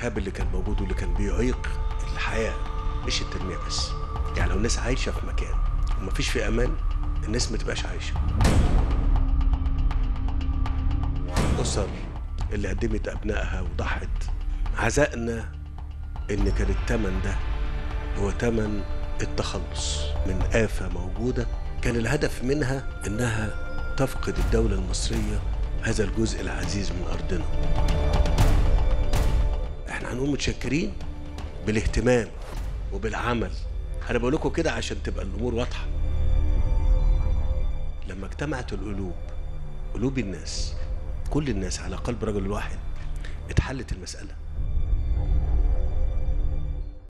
الارهاب اللي كان موجود واللي كان بيعيق الحياه مش التنميه بس يعني لو الناس عايشه في مكان ومفيش في امان الناس ما تبقاش عايشه الاسر اللي قدمت ابنائها وضحت عزائنا ان كان الثمن ده هو ثمن التخلص من آفة موجودة كان الهدف منها إنها تفقد الدولة المصرية هذا الجزء العزيز من أرضنا احنا هنقول متشكرين بالاهتمام وبالعمل أنا بقول لكم كده عشان تبقى الأمور واضحة لما اجتمعت القلوب قلوب الناس كل الناس على قلب رجل واحد اتحلت المسألة